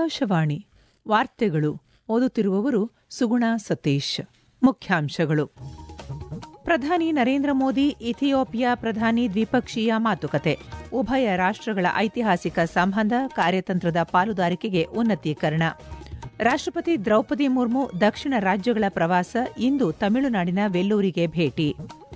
ಆಕಾಶವಾಣಿ ವಾರ್ತೆಗಳು ಓದುತ್ತಿರುವವರು ಸುಗುಣ ಸತೀಶ್ ಮುಖ್ಯಾಂಶಗಳು ಪ್ರಧಾನಿ ನರೇಂದ್ರ ಮೋದಿ ಇಥಿಯೋಪಿಯಾ ಪ್ರಧಾನಿ ದ್ವಿಪಕ್ಷೀಯ ಮಾತುಕತೆ ಉಭಯ ರಾಷ್ಟ್ರಗಳ ಐತಿಹಾಸಿಕ ಸಂಬಂಧ ಕಾರ್ಯತಂತ್ರದ ಪಾಲುದಾರಿಕೆಗೆ ಉನ್ನತೀಕರಣ ರಾಷ್ಟ್ರಪತಿ ದ್ರೌಪದಿ ಮುರ್ಮು ದಕ್ಷಿಣ ರಾಜ್ಯಗಳ ಪ್ರವಾಸ ಇಂದು ತಮಿಳುನಾಡಿನ ವೆಲ್ಲೂರಿಗೆ ಭೇಟಿ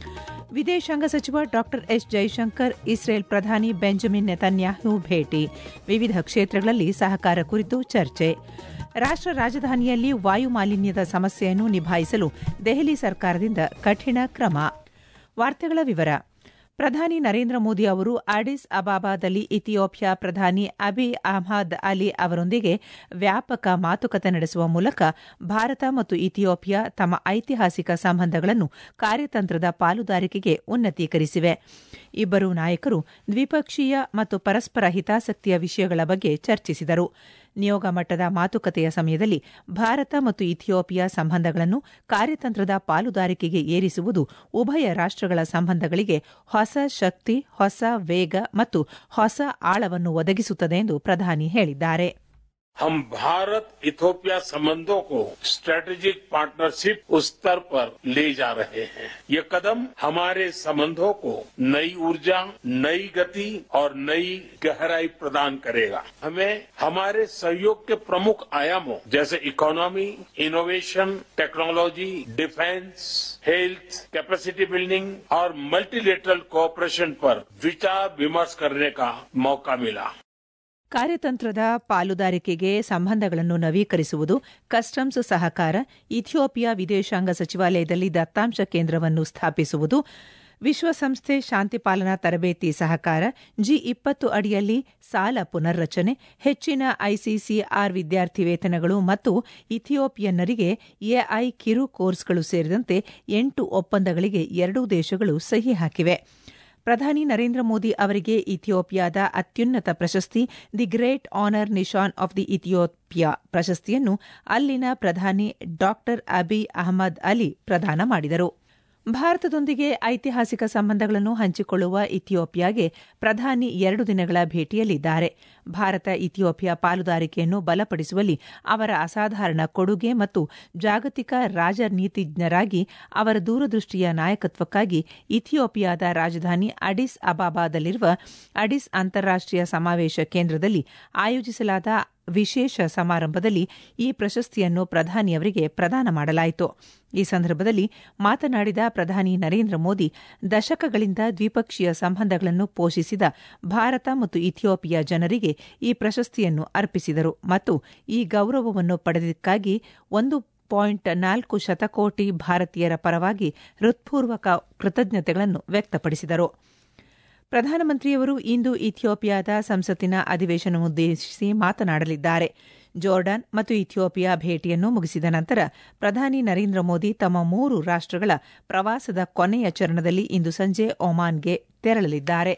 ವಿದೇಶಾಂಗ ಸಚಿವ ಡಾ ಎಸ್ ಜೈಶಂಕರ್ ಇಸ್ರೇಲ್ ಪ್ರಧಾನಿ ಬೆಂಜಮಿನ್ ನೆತನ್ಯಾಹು ಭೇಟಿ ವಿವಿಧ ಕ್ಷೇತ್ರಗಳಲ್ಲಿ ಸಹಕಾರ ಕುರಿತು ಚರ್ಚೆ ರಾಷ್ಟ್ರ ರಾಜಧಾನಿಯಲ್ಲಿ ವಾಯು ಮಾಲಿನ್ಯದ ಸಮಸ್ಯೆಯನ್ನು ನಿಭಾಯಿಸಲು ದೆಹಲಿ ಸರ್ಕಾರದಿಂದ ಕಠಿಣ ಕ್ರಮ ವಾರ್ತೆಗಳ ವಿವರ ಪ್ರಧಾನಿ ನರೇಂದ್ರ ಮೋದಿ ಅವರು ಅಡಿಸ್ ಅಬಾಬಾದಲ್ಲಿ ಇಥಿಯೋಪಿಯಾ ಪ್ರಧಾನಿ ಅಬಿ ಅಹ್ಮದ್ ಅಲಿ ಅವರೊಂದಿಗೆ ವ್ಯಾಪಕ ಮಾತುಕತೆ ನಡೆಸುವ ಮೂಲಕ ಭಾರತ ಮತ್ತು ಇಥಿಯೋಪಿಯಾ ತಮ್ಮ ಐತಿಹಾಸಿಕ ಸಂಬಂಧಗಳನ್ನು ಕಾರ್ಯತಂತ್ರದ ಪಾಲುದಾರಿಕೆಗೆ ಉನ್ನತೀಕರಿಸಿವೆ ಇಬ್ಬರೂ ನಾಯಕರು ದ್ವಿಪಕ್ಷೀಯ ಮತ್ತು ಪರಸ್ಪರ ಹಿತಾಸಕ್ತಿಯ ವಿಷಯಗಳ ಬಗ್ಗೆ ಚರ್ಚಿಸಿದರು ನಿಯೋಗ ಮಟ್ಟದ ಮಾತುಕತೆಯ ಸಮಯದಲ್ಲಿ ಭಾರತ ಮತ್ತು ಇಥಿಯೋಪಿಯಾ ಸಂಬಂಧಗಳನ್ನು ಕಾರ್ಯತಂತ್ರದ ಪಾಲುದಾರಿಕೆಗೆ ಏರಿಸುವುದು ಉಭಯ ರಾಷ್ಟ್ರಗಳ ಸಂಬಂಧಗಳಿಗೆ ಹೊಸ ಶಕ್ತಿ ಹೊಸ ವೇಗ ಮತ್ತು ಹೊಸ ಆಳವನ್ನು ಒದಗಿಸುತ್ತದೆ ಎಂದು ಪ್ರಧಾನಿ ಹೇಳಿದ್ದಾರೆ हम भारत इथोपिया संबंधों को स्ट्रेटेजिक पार्टनरशिप उस स्तर पर ले जा रहे हैं ये कदम हमारे संबंधों को नई ऊर्जा नई गति और नई गहराई प्रदान करेगा हमें हमारे सहयोग के प्रमुख आयामों जैसे economy innovation technology defence health capacity building और मल्टीलेटरल कोऑपरेशन पर विचार विमर्श करने का मौका मिला ಕಾರ್ಯತಂತ್ರದ ಪಾಲುದಾರಿಕೆಗೆ ಸಂಬಂಧಗಳನ್ನು ನವೀಕರಿಸುವುದು ಕಸ್ಟಮ್ಸ್ ಸಹಕಾರ ಇಥಿಯೋಪಿಯಾ ವಿದೇಶಾಂಗ ಸಚಿವಾಲಯದಲ್ಲಿ ದತ್ತಾಂಶ ಕೇಂದ್ರವನ್ನು ಸ್ಥಾಪಿಸುವುದು ವಿಶ್ವಸಂಸ್ಥೆ ಶಾಂತಿಪಾಲನಾ ತರಬೇತಿ ಸಹಕಾರ ಜಿ ಇಪ್ಪತ್ತು ಅಡಿಯಲ್ಲಿ ಸಾಲ ಪುನರ್ರಚನೆ ಹೆಚ್ಚಿನ ಐಸಿಸಿಆರ್ ವಿದ್ಯಾರ್ಥಿ ವೇತನಗಳು ಮತ್ತು ಇಥಿಯೋಪಿಯನ್ನರಿಗೆ ಎಐ ಕಿರು ಕೋರ್ಸ್ಗಳು ಸೇರಿದಂತೆ ಎಂಟು ಒಪ್ಪಂದಗಳಿಗೆ ಎರಡೂ ದೇಶಗಳು ಸಹಿ ಹಾಕಿವೆ ಪ್ರಧಾನಿ ನರೇಂದ್ರ ಮೋದಿ ಅವರಿಗೆ ಇಥಿಯೋಪಿಯಾದ ಅತ್ಯುನ್ನತ ಪ್ರಶಸ್ತಿ the great honour Nishan of the Ethiopia ಪ್ರಶಸ್ತಿಯನ್ನು ಅಲ್ಲಿನ ಪ್ರಧಾನಿ ಡಾ ಅಬಿ ಅಹಮದ್ ಅಲಿ ಪ್ರದಾನ ಮಾಡಿದರು ಭಾರತದೊಂದಿಗೆ ಐತಿಹಾಸಿಕ ಸಂಬಂಧಗಳನ್ನು ಹಂಚಿಕೊಳ್ಳುವ ಇಥಿಯೋಪಿಯಾಗೆ ಪ್ರಧಾನಿ ಎರಡು ದಿನಗಳ ಭೇಟಿಯಲ್ಲಿದ್ದಾರೆ ಭಾರತ ಇಥಿಯೋಪಿಯಾ ಪಾಲುದಾರಿಕೆಯನ್ನು ಬಲಪಡಿಸುವಲ್ಲಿ ಅವರ ಅಸಾಧಾರಣ ಕೊಡುಗೆ ಮತ್ತು ಜಾಗತಿಕ ರಾಜನೀತಿಜ್ಞರಾಗಿ ಅವರ ದೂರದೃಷ್ಟಿಯ ನಾಯಕತ್ವಕ್ಕಾಗಿ ಇಥಿಯೋಪಿಯಾದ ರಾಜಧಾನಿ ಅಡಿಸ್ ಅಬಾಬಾದಲ್ಲಿರುವ ಅಡಿಸ್ ಅಂತಾರಾಷ್ಟೀಯ ಸಮಾವೇಶ ಕೇಂದ್ರದಲ್ಲಿ ಆಯೋಜಿಸಲಾದ ವಿಶೇಷ ಸಮಾರಂಭದಲ್ಲಿ ಈ ಪ್ರಶಸ್ತಿಯನ್ನು ಪ್ರಧಾನಿಯವರಿಗೆ ಪ್ರದಾನ ಮಾಡಲಾಯಿತು ಈ ಸಂದರ್ಭದಲ್ಲಿ ಮಾತನಾಡಿದ ಪ್ರಧಾನಿ ನರೇಂದ್ರ ಮೋದಿ ದಶಕಗಳಿಂದ ದ್ವಿಪಕ್ಷೀಯ ಸಂಬಂಧಗಳನ್ನು ಪೋಷಿಸಿದ ಭಾರತ ಮತ್ತು ಇಥಿಯೋಪಿಯಾ ಜನರಿಗೆ ಈ ಪ್ರಶಸ್ತಿಯನ್ನು ಅರ್ಪಿಸಿದರು ಮತ್ತು ಈ ಗೌರವವನ್ನು ಪಡೆದಕ್ಕಾಗಿ ಒಂದು ಪಾಯಿಂಟ್ ನಾಲ್ಕು ಶತಕೋಟಿ ಭಾರತೀಯರ ಪರವಾಗಿ ಹೃತ್ಪೂರ್ವಕ ಕೃತಜ್ಞತೆಗಳನ್ನು ವ್ಯಕ್ತಪಡಿಸಿದರು ಪ್ರಧಾನಮಂತ್ರಿಯವರು ಇಂದು ಇಥಿಯೋಪಿಯಾದ ಸಂಸತ್ತಿನ ಅಧಿವೇಶನವನ್ನುದ್ದೇಶಿಸಿ ಮಾತನಾಡಲಿದ್ದಾರೆ ಜೋರ್ಡಾನ್ ಮತ್ತು ಇಥಿಯೋಪಿಯಾ ಭೇಟಿಯನ್ನು ಮುಗಿಸಿದ ನಂತರ ಪ್ರಧಾನಿ ನರೇಂದ್ರ ಮೋದಿ ತಮ್ಮ ಮೂರು ರಾಷ್ಟ್ರಗಳ ಪ್ರವಾಸದ ಕೊನೆಯ ಚರಣದಲ್ಲಿ ಇಂದು ಸಂಜೆ ಒಮಾನ್ಗೆ ತೆರಳಲಿದ್ದಾರೆ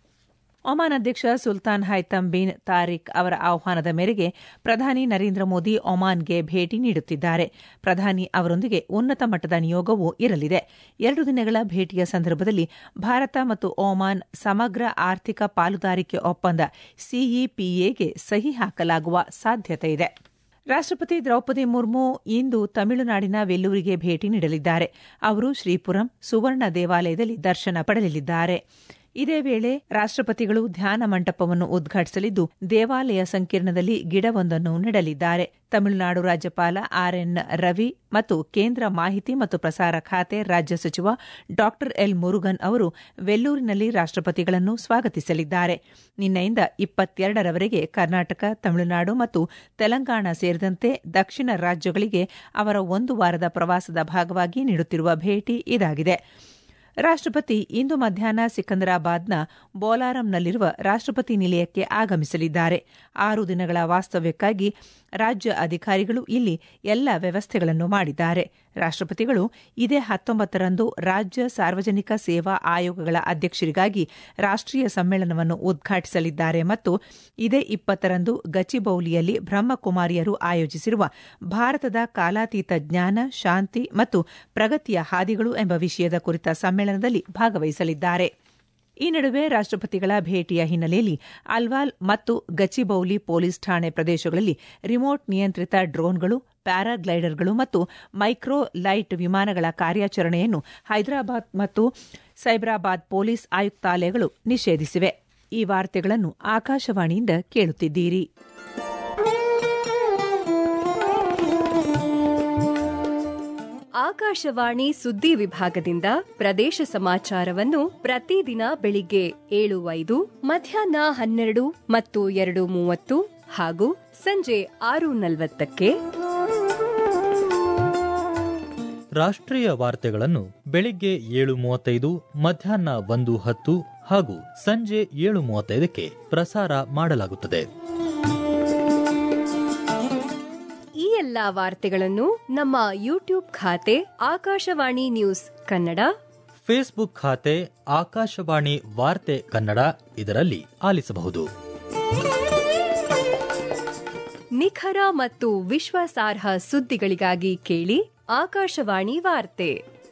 ಒಮಾನ್ ಅಧ್ಯಕ್ಷ ಸುಲ್ತಾನ್ ಹೈತಮ್ ಬಿನ್ ತಾರಿಕ್ ಅವರ ಆಹ್ವಾನದ ಮೇರೆಗೆ ಪ್ರಧಾನಿ ನರೇಂದ್ರ ಮೋದಿ ಒಮಾನ್ಗೆ ಭೇಟಿ ನೀಡುತ್ತಿದ್ದಾರೆ ಪ್ರಧಾನಿ ಅವರೊಂದಿಗೆ ಉನ್ನತ ಮಟ್ಟದ ನಿಯೋಗವೂ ಇರಲಿದೆ ಎರಡು ದಿನಗಳ ಭೇಟಿಯ ಸಂದರ್ಭದಲ್ಲಿ ಭಾರತ ಮತ್ತು ಒಮಾನ್ ಸಮಗ್ರ ಆರ್ಥಿಕ ಪಾಲುದಾರಿಕೆ ಒಪ್ಪಂದ ಸಿಇಪಿಎಗೆ ಸಹಿ ಹಾಕಲಾಗುವ ಸಾಧ್ಯತೆಯಿದೆ ರಾಷ್ಟ್ರಪತಿ ದ್ರೌಪದಿ ಮುರ್ಮು ಇಂದು ತಮಿಳುನಾಡಿನ ವೆಲ್ಲೂರಿಗೆ ಭೇಟಿ ನೀಡಲಿದ್ದಾರೆ ಅವರು ಶ್ರೀಪುರಂ ಸುವರ್ಣ ದೇವಾಲಯದಲ್ಲಿ ದರ್ಶನ ಪಡೆಯಲಿದ್ದಾರೆ ಇದೇ ವೇಳೆ ರಾಷ್ಟ್ರಪತಿಗಳು ಧ್ಯಾನ ಮಂಟಪವನ್ನು ಉದ್ಘಾಟಿಸಲಿದ್ದು ದೇವಾಲಯ ಸಂಕೀರ್ಣದಲ್ಲಿ ಗಿಡವೊಂದನ್ನು ನೆಡಲಿದ್ದಾರೆ ತಮಿಳುನಾಡು ರಾಜ್ಯಪಾಲ ಆರ್ಎನ್ ರವಿ ಮತ್ತು ಕೇಂದ್ರ ಮಾಹಿತಿ ಮತ್ತು ಪ್ರಸಾರ ಖಾತೆ ರಾಜ್ಯ ಸಚಿವ ಡಾ ಎಲ್ ಮುರುಗನ್ ಅವರು ವೆಲ್ಲೂರಿನಲ್ಲಿ ರಾಷ್ಟ್ರಪತಿಗಳನ್ನು ಸ್ವಾಗತಿಸಲಿದ್ದಾರೆ ನಿನ್ನೆಯಿಂದ ಇಪ್ಪತ್ತೆರಡರವರೆಗೆ ಕರ್ನಾಟಕ ತಮಿಳುನಾಡು ಮತ್ತು ತೆಲಂಗಾಣ ಸೇರಿದಂತೆ ದಕ್ಷಿಣ ರಾಜ್ಯಗಳಿಗೆ ಅವರ ಒಂದು ವಾರದ ಪ್ರವಾಸದ ಭಾಗವಾಗಿ ನೀಡುತ್ತಿರುವ ಭೇಟಿ ಇದಾಗಿದೆ ರಾಷ್ಟ್ರಪತಿ ಇಂದು ಮಧ್ಯಾಹ್ನ ಸಿಕಂದರಾಬಾದ್ನ ಬೋಲಾರಂನಲ್ಲಿರುವ ರಾಷ್ಟ್ರಪತಿ ನಿಲಯಕ್ಕೆ ಆಗಮಿಸಲಿದ್ದಾರೆ ಆರು ದಿನಗಳ ವಾಸ್ತವ್ಯಕ್ಕಾಗಿ ರಾಜ್ಯ ಅಧಿಕಾರಿಗಳು ಇಲ್ಲಿ ಎಲ್ಲ ವ್ಯವಸ್ಥೆಗಳನ್ನು ಮಾಡಿದ್ದಾರೆ ರಾಷ್ಟ್ರಪತಿಗಳು ಇದೇ ಹತ್ತೊಂಬತ್ತರಂದು ರಾಜ್ಯ ಸಾರ್ವಜನಿಕ ಸೇವಾ ಆಯೋಗಗಳ ಅಧ್ಯಕ್ಷರಿಗಾಗಿ ರಾಷ್ಟ್ರೀಯ ಸಮ್ಮೇಳನವನ್ನು ಉದ್ಘಾಟಿಸಲಿದ್ದಾರೆ ಮತ್ತು ಇದೇ ಇಪ್ಪತ್ತರಂದು ಗಚಿಬೌಲಿಯಲ್ಲಿ ಬ್ರಹ್ಮಕುಮಾರಿಯರು ಆಯೋಜಿಸಿರುವ ಭಾರತದ ಕಾಲಾತೀತ ಜ್ಞಾನ ಶಾಂತಿ ಮತ್ತು ಪ್ರಗತಿಯ ಹಾದಿಗಳು ಎಂಬ ವಿಷಯದ ಕುರಿತ ಸಮ್ಮೇಳನದಲ್ಲಿ ಭಾಗವಹಿಸಲಿದ್ದಾರೆ ಈ ನಡುವೆ ರಾಷ್ಟಪತಿಗಳ ಭೇಟಿಯ ಹಿನ್ನೆಲೆಯಲ್ಲಿ ಅಲ್ವಾಲ್ ಮತ್ತು ಗಚಿಬೌಲಿ ಪೊಲೀಸ್ ಠಾಣೆ ಪ್ರದೇಶಗಳಲ್ಲಿ ರಿಮೋಟ್ ನಿಯಂತ್ರಿತ ಡ್ರೋನ್ಗಳು ಪ್ಯಾರಾಗ್ಲೈಡರ್ಗಳು ಮತ್ತು ಮೈಕ್ರೋ ಲೈಟ್ ವಿಮಾನಗಳ ಕಾರ್ಯಾಚರಣೆಯನ್ನು ಹೈದರಾಬಾದ್ ಮತ್ತು ಸೈಬರಾಬಾದ್ ಪೊಲೀಸ್ ಆಯುಕ್ತಾಲಯಗಳು ನಿಷೇಧಿಸಿವೆ ಈ ವಾರ್ತೆಗಳನ್ನು ಆಕಾಶವಾಣಿಯಿಂದ ಕೇಳುತ್ತಿದ್ದೀರಿ ಆಕಾಶವಾಣಿ ಸುದ್ದಿ ವಿಭಾಗದಿಂದ ಪ್ರದೇಶ ಸಮಾಚಾರವನ್ನು ಪ್ರತಿದಿನ ಬೆಳಿಗ್ಗೆ ಏಳು ಐದು ಮಧ್ಯಾಹ್ನ ಹನ್ನೆರಡು ಮತ್ತು ಎರಡು ಮೂವತ್ತು ಹಾಗೂ ಸಂಜೆ ಆರು ನಲವತ್ತಕ್ಕೆ ರಾಷ್ಟ್ರೀಯ ವಾರ್ತೆಗಳನ್ನು ಬೆಳಿಗ್ಗೆ ಏಳು ಮೂವತ್ತೈದು ಮಧ್ಯಾಹ್ನ ಒಂದು ಹತ್ತು ಹಾಗೂ ಸಂಜೆ ಏಳು ಮೂವತ್ತೈದಕ್ಕೆ ಪ್ರಸಾರ ಮಾಡಲಾಗುತ್ತದೆ ಈ ಎಲ್ಲಾ ವಾರ್ತೆಗಳನ್ನು ನಮ್ಮ ಯೂಟ್ಯೂಬ್ ಖಾತೆ ಆಕಾಶವಾಣಿ ನ್ಯೂಸ್ ಕನ್ನಡ ಫೇಸ್ಬುಕ್ ಖಾತೆ ಆಕಾಶವಾಣಿ ವಾರ್ತೆ ಕನ್ನಡ ಇದರಲ್ಲಿ ಆಲಿಸಬಹುದು ನಿಖರ ಮತ್ತು ವಿಶ್ವಾಸಾರ್ಹ ಸುದ್ದಿಗಳಿಗಾಗಿ ಕೇಳಿ ಆಕಾಶವಾಣಿ ವಾರ್ತೆ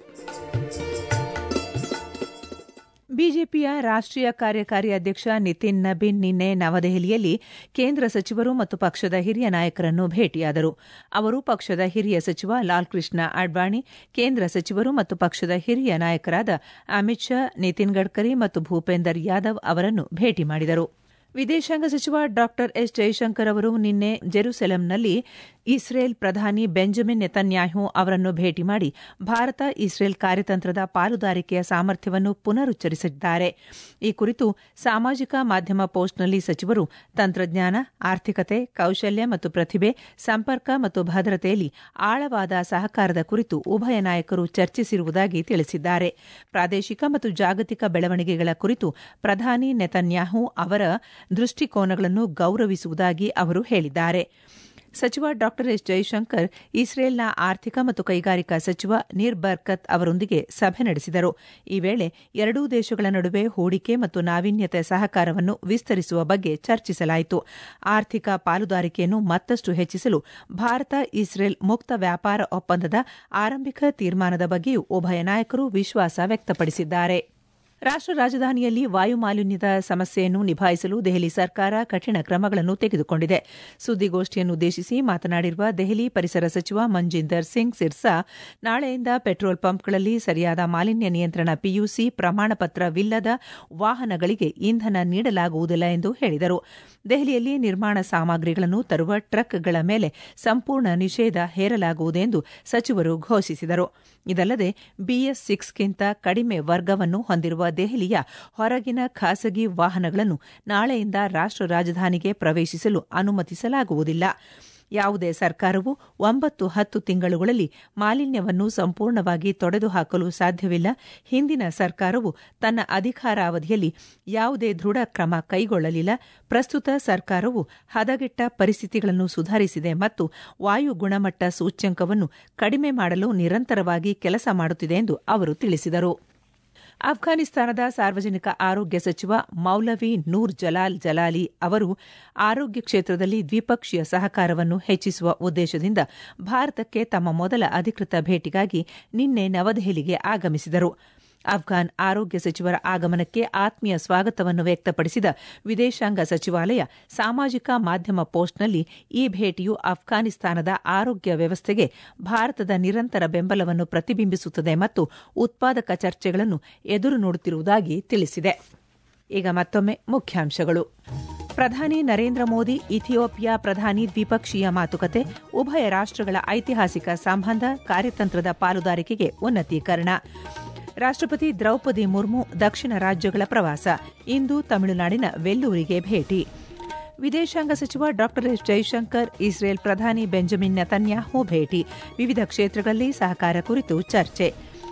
ಬಿಜೆಪಿಯ ರಾಷ್ಟ್ರೀಯ ಕಾರ್ಯಕಾರಿ ಅಧ್ಯಕ್ಷ ನಿತಿನ್ ನಬೀನ್ ನಿನ್ನೆ ನವದೆಹಲಿಯಲ್ಲಿ ಕೇಂದ್ರ ಸಚಿವರು ಮತ್ತು ಪಕ್ಷದ ಹಿರಿಯ ನಾಯಕರನ್ನು ಭೇಟಿಯಾದರು ಅವರು ಪಕ್ಷದ ಹಿರಿಯ ಸಚಿವ ಲಾಲ್ ಕೃಷ್ಣ ಅಡ್ವಾಣಿ ಕೇಂದ್ರ ಸಚಿವರು ಮತ್ತು ಪಕ್ಷದ ಹಿರಿಯ ನಾಯಕರಾದ ಅಮಿತ್ ಶಾ ನಿತಿನ್ ಗಡ್ಕರಿ ಮತ್ತು ಭೂಪೇಂದರ್ ಯಾದವ್ ಅವರನ್ನು ಭೇಟಿ ಮಾಡಿದರು ವಿದೇಶಾಂಗ ಸಚಿವ ಡಾ ಎಸ್ ಜೈಶಂಕರ್ ಅವರು ನಿನ್ನೆ ಜೆರುಸೆಲೆಂನಲ್ಲಿ ಇಸ್ರೇಲ್ ಪ್ರಧಾನಿ ಬೆಂಜಮಿನ್ ನೆತನ್ಯಾಹು ಅವರನ್ನು ಭೇಟಿ ಮಾಡಿ ಭಾರತ ಇಸ್ರೇಲ್ ಕಾರ್ಯತಂತ್ರದ ಪಾಲುದಾರಿಕೆಯ ಸಾಮರ್ಥ್ಯವನ್ನು ಪುನರುಚ್ಚರಿಸಿದ್ದಾರೆ ಈ ಕುರಿತು ಸಾಮಾಜಿಕ ಮಾಧ್ಯಮ ಪೋಸ್ಟ್ನಲ್ಲಿ ಸಚಿವರು ತಂತ್ರಜ್ಞಾನ ಆರ್ಥಿಕತೆ ಕೌಶಲ್ಯ ಮತ್ತು ಪ್ರತಿಭೆ ಸಂಪರ್ಕ ಮತ್ತು ಭದ್ರತೆಯಲ್ಲಿ ಆಳವಾದ ಸಹಕಾರದ ಕುರಿತು ಉಭಯ ನಾಯಕರು ಚರ್ಚಿಸಿರುವುದಾಗಿ ತಿಳಿಸಿದ್ದಾರೆ ಪ್ರಾದೇಶಿಕ ಮತ್ತು ಜಾಗತಿಕ ಬೆಳವಣಿಗೆಗಳ ಕುರಿತು ಪ್ರಧಾನಿ ನೆತನ್ಯಾಹು ಅವರ ದೃಷ್ಟಿಕೋನಗಳನ್ನು ಗೌರವಿಸುವುದಾಗಿ ಅವರು ಹೇಳಿದ್ದಾರೆ ಸಚಿವ ಡಾ ಎಸ್ ಜೈಶಂಕರ್ ಇಸ್ರೇಲ್ನ ಆರ್ಥಿಕ ಮತ್ತು ಕೈಗಾರಿಕಾ ಸಚಿವ ನೀರ್ ಬರ್ಕತ್ ಅವರೊಂದಿಗೆ ಸಭೆ ನಡೆಸಿದರು ಈ ವೇಳೆ ಎರಡೂ ದೇಶಗಳ ನಡುವೆ ಹೂಡಿಕೆ ಮತ್ತು ನಾವೀನ್ಯತೆ ಸಹಕಾರವನ್ನು ವಿಸ್ತರಿಸುವ ಬಗ್ಗೆ ಚರ್ಚಿಸಲಾಯಿತು ಆರ್ಥಿಕ ಪಾಲುದಾರಿಕೆಯನ್ನು ಮತ್ತಷ್ಟು ಹೆಚ್ಚಿಸಲು ಭಾರತ ಇಸ್ರೇಲ್ ಮುಕ್ತ ವ್ಯಾಪಾರ ಒಪ್ಪಂದದ ಆರಂಭಿಕ ತೀರ್ಮಾನದ ಬಗ್ಗೆಯೂ ಉಭಯ ನಾಯಕರು ವಿಶ್ವಾಸ ವ್ಯಕ್ತಪಡಿಸಿದ್ದಾರೆ ರಾಷ್ಟ ರಾಜಧಾನಿಯಲ್ಲಿ ವಾಯು ಮಾಲಿನ್ಯದ ಸಮಸ್ಯೆಯನ್ನು ನಿಭಾಯಿಸಲು ದೆಹಲಿ ಸರ್ಕಾರ ಕಠಿಣ ಕ್ರಮಗಳನ್ನು ತೆಗೆದುಕೊಂಡಿದೆ ಸುದ್ದಿಗೋಷ್ಠಿಯನ್ನುದ್ದೇಶಿಸಿ ಮಾತನಾಡಿರುವ ದೆಹಲಿ ಪರಿಸರ ಸಚಿವ ಮಂಜಿಂದರ್ ಸಿಂಗ್ ಸಿರ್ಸಾ ನಾಳೆಯಿಂದ ಪೆಟ್ರೋಲ್ ಪಂಪ್ಗಳಲ್ಲಿ ಸರಿಯಾದ ಮಾಲಿನ್ಯ ನಿಯಂತ್ರಣ ಪಿಯುಸಿ ಪ್ರಮಾಣಪತ್ರವಿಲ್ಲದ ವಾಹನಗಳಿಗೆ ಇಂಧನ ನೀಡಲಾಗುವುದಿಲ್ಲ ಎಂದು ಹೇಳಿದರು ದೆಹಲಿಯಲ್ಲಿ ನಿರ್ಮಾಣ ಸಾಮಗ್ರಿಗಳನ್ನು ತರುವ ಟ್ರಕ್ಗಳ ಮೇಲೆ ಸಂಪೂರ್ಣ ನಿಷೇಧ ಹೇರಲಾಗುವುದೆಂದು ಸಚಿವರು ಘೋಷಿಸಿದರು ಇದಲ್ಲದೆ ಬಿಎಸ್ ಸಿಕ್ಸ್ಗಿಂತ ಕಡಿಮೆ ವರ್ಗವನ್ನು ಹೊಂದಿರುವ ದೆಹಲಿಯ ಹೊರಗಿನ ಖಾಸಗಿ ವಾಹನಗಳನ್ನು ನಾಳೆಯಿಂದ ರಾಷ್ಟ ರಾಜಧಾನಿಗೆ ಪ್ರವೇಶಿಸಲು ಅನುಮತಿಸಲಾಗುವುದಿಲ್ಲ ಯಾವುದೇ ಸರ್ಕಾರವು ಒಂಬತ್ತು ಹತ್ತು ತಿಂಗಳುಗಳಲ್ಲಿ ಮಾಲಿನ್ಯವನ್ನು ಸಂಪೂರ್ಣವಾಗಿ ತೊಡೆದುಹಾಕಲು ಸಾಧ್ಯವಿಲ್ಲ ಹಿಂದಿನ ಸರ್ಕಾರವು ತನ್ನ ಅಧಿಕಾರಾವಧಿಯಲ್ಲಿ ಯಾವುದೇ ದೃಢ ಕ್ರಮ ಕೈಗೊಳ್ಳಲಿಲ್ಲ ಪ್ರಸ್ತುತ ಸರ್ಕಾರವು ಹದಗೆಟ್ಟ ಪರಿಸ್ಥಿತಿಗಳನ್ನು ಸುಧಾರಿಸಿದೆ ಮತ್ತು ವಾಯು ಗುಣಮಟ್ಟ ಸೂಚ್ಯಂಕವನ್ನು ಕಡಿಮೆ ಮಾಡಲು ನಿರಂತರವಾಗಿ ಕೆಲಸ ಮಾಡುತ್ತಿದೆ ಎಂದು ಅವರು ತಿಳಿಸಿದರು ಅಫ್ಘಾನಿಸ್ತಾನದ ಸಾರ್ವಜನಿಕ ಆರೋಗ್ಯ ಸಚಿವ ಮೌಲವಿ ನೂರ್ ಜಲಾಲ್ ಜಲಾಲಿ ಅವರು ಆರೋಗ್ಯ ಕ್ಷೇತ್ರದಲ್ಲಿ ದ್ವಿಪಕ್ಷೀಯ ಸಹಕಾರವನ್ನು ಹೆಚ್ಚಿಸುವ ಉದ್ದೇಶದಿಂದ ಭಾರತಕ್ಕೆ ತಮ್ಮ ಮೊದಲ ಅಧಿಕೃತ ಭೇಟಿಗಾಗಿ ನಿನ್ನೆ ನವದೆಹಲಿಗೆ ಆಗಮಿಸಿದರು ಅಫ್ಘಾನ್ ಆರೋಗ್ಯ ಸಚಿವರ ಆಗಮನಕ್ಕೆ ಆತ್ಮೀಯ ಸ್ವಾಗತವನ್ನು ವ್ಯಕ್ತಪಡಿಸಿದ ವಿದೇಶಾಂಗ ಸಚಿವಾಲಯ ಸಾಮಾಜಿಕ ಮಾಧ್ಯಮ ಪೋಸ್ಟ್ನಲ್ಲಿ ಈ ಭೇಟಿಯು ಅಫ್ಘಾನಿಸ್ತಾನದ ಆರೋಗ್ಯ ವ್ಯವಸ್ಥೆಗೆ ಭಾರತದ ನಿರಂತರ ಬೆಂಬಲವನ್ನು ಪ್ರತಿಬಿಂಬಿಸುತ್ತದೆ ಮತ್ತು ಉತ್ಪಾದಕ ಚರ್ಚೆಗಳನ್ನು ಎದುರು ನೋಡುತ್ತಿರುವುದಾಗಿ ತಿಳಿಸಿದೆ ಈಗ ಮತ್ತೊಮ್ಮೆ ಮುಖ್ಯಾಂಶಗಳು ಪ್ರಧಾನಿ ನರೇಂದ್ರ ಮೋದಿ ಇಥಿಯೋಪಿಯಾ ಪ್ರಧಾನಿ ದ್ವಿಪಕ್ಷೀಯ ಮಾತುಕತೆ ಉಭಯ ರಾಷ್ಟಗಳ ಐತಿಹಾಸಿಕ ಸಂಬಂಧ ಕಾರ್ಯತಂತ್ರದ ಪಾಲುದಾರಿಕೆಗೆ ಉನ್ನತೀಕರಣ ರಾಷ್ಟಪತಿ ದ್ರೌಪದಿ ಮುರ್ಮು ದಕ್ಷಿಣ ರಾಜ್ಯಗಳ ಪ್ರವಾಸ ಇಂದು ತಮಿಳುನಾಡಿನ ವೆಲ್ಲೂರಿಗೆ ಭೇಟಿ ವಿದೇಶಾಂಗ ಸಚಿವ ಡಾ ಎಸ್ ಜೈಶಂಕರ್ ಇಸ್ರೇಲ್ ಪ್ರಧಾನಿ ಬೆಂಜಮಿನ್ ನೆತನ್ಯಾಹು ಭೇಟಿ ವಿವಿಧ ಕ್ಷೇತ್ರಗಳಲ್ಲಿ ಸಹಕಾರ ಕುರಿತು ಚರ್ಚೆ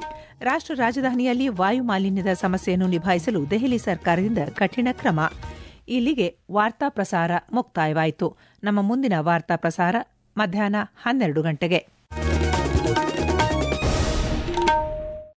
ರಾಷ್ಟ ರಾಜಧಾನಿಯಲ್ಲಿ ವಾಯು ಮಾಲಿನ್ಯದ ಸಮಸ್ಯೆಯನ್ನು ನಿಭಾಯಿಸಲು ದೆಹಲಿ ಸರ್ಕಾರದಿಂದ ಕಠಿಣ ಕ್ರಮ ಇಲ್ಲಿಗೆ ವಾರ್ತಾ ಪ್ರಸಾರ ಮುಕ್ತಾಯವಾಯಿತು ನಮ್ಮ ಮುಂದಿನ ವಾರ್ತಾ ಪ್ರಸಾರ ಮಧ್ಯಾಹ್ನ ಹನ್ನೆರಡು ಗಂಟೆಗೆ